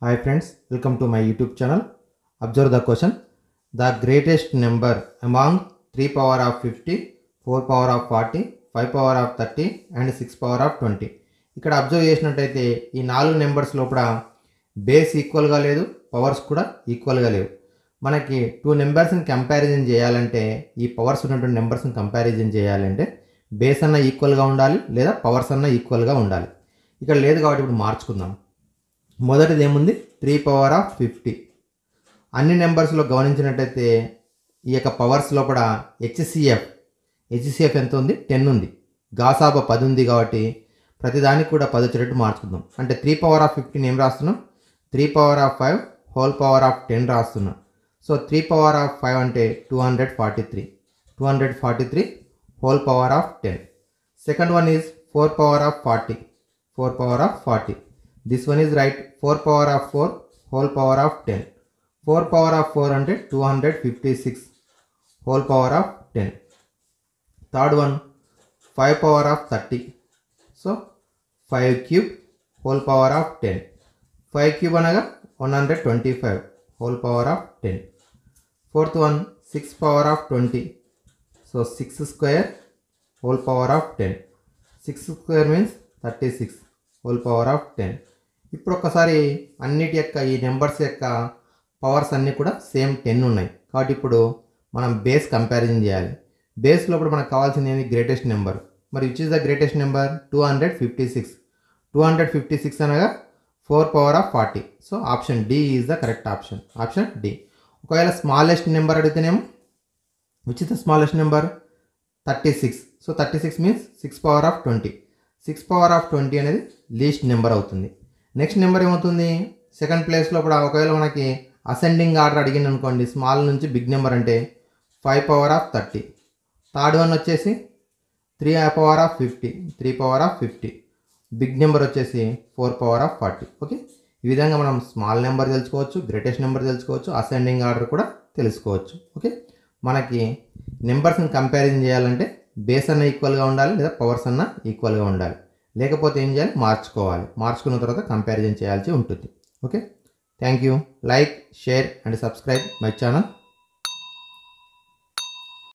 Hi friends, welcome to my YouTube channel. Observe the question. The greatest number among 3 power of 50, 4 power of 40, 5 power of 30 and 6 power of 20. ఇక్కడ observe చేసినట్టయితే ఈ నాలుగు numbers లోపల base ఈక్వల్గా లేదు powers కూడా ఈక్వల్గా లేవు మనకి టూ నెంబర్స్ని కంపారిజన్ చేయాలంటే ఈ పవర్స్ ఉన్నటువంటి నెంబర్స్ని కంపారిజన్ చేయాలంటే బేస్ అన్న ఈక్వల్గా ఉండాలి లేదా పవర్స్ అన్న ఈక్వల్గా ఉండాలి ఇక్కడ లేదు కాబట్టి ఇప్పుడు మార్చుకుందాం మొదటిది ఏముంది త్రీ పవర్ ఆఫ్ ఫిఫ్టీ అన్ని నెంబర్స్లో గమనించినట్టయితే ఈ యొక్క పవర్స్ లోపల హెచ్సిఎఫ్ హెచ్సిఎఫ్ ఎంత ఉంది టెన్ ఉంది గాసాబా పది ఉంది కాబట్టి ప్రతిదానికి కూడా పది వచ్చేటట్టు మార్చుకుందాం అంటే త్రీ పవర్ ఆఫ్ ఫిఫ్టీన్ ఏం రాస్తున్నాం three power of five whole power of ten రాస్తున్నాం so three power of five అంటే two hundred forty three two hundred forty three whole power of ten second one is four power of forty four power of forty this one is right four power of four whole power of ten four power of four అంటే two hundred fifty six whole power of ten third one five power of thirty so five cube whole power of ten five cube అనగా one hundred twenty five whole power of ten fourth one six power of twenty so six square whole power of ten six square means thirty six whole power of ten ఇప్పుడు ఒక్కసారి అన్నిటి యొక్క ఈ numbers యొక్క powers అన్నీ కూడా same ten ఉన్నాయి కాబట్టి ఇప్పుడు మనం బేస్ కంపారిజన్ చేయాలి బేస్ లోపల మనకు కావాల్సింది ఏంది గ్రేటెస్ట్ నెంబర్ మరి which is the greatest number two hundred fifty six two hundred fifty six అనగా four power of forty so option D is the correct option option D ఒకవేళ smallest number అడిగితేనేమో which is the smallest number thirty six so thirty six means six power of twenty six power of twenty అనేది least number అవుతుంది next number ఏమవుతుంది second ప్లేస్లో కూడా ఒకవేళ మనకి ascending order అడిగింది అనుకోండి స్మాల్ నుంచి బిగ్ నెంబర్ అంటే five power of thirty third one వచ్చేసి three power of fifty three power of fifty big number వచ్చేసి four power of forty okay ఈ విధంగా మనం స్మాల్ నెంబర్ తెలుసుకోవచ్చు గ్రేటెస్ట్ నెంబర్ తెలుసుకోవచ్చు అసెండింగ్ ఆర్డర్ కూడా తెలుసుకోవచ్చు ఓకే మనకి నెంబర్స్ని కంపారిజన్ చేయాలంటే బేస్ అన్న ఈక్వల్గా ఉండాలి లేదా పవర్స్ అన్న ఈక్వల్గా ఉండాలి లేకపోతే ఏం చేయాలి మార్చుకోవాలి మార్చుకున్న తర్వాత కంపారిజన్ చేయాల్సి ఉంటుంది okay thank you like share and subscribe my channel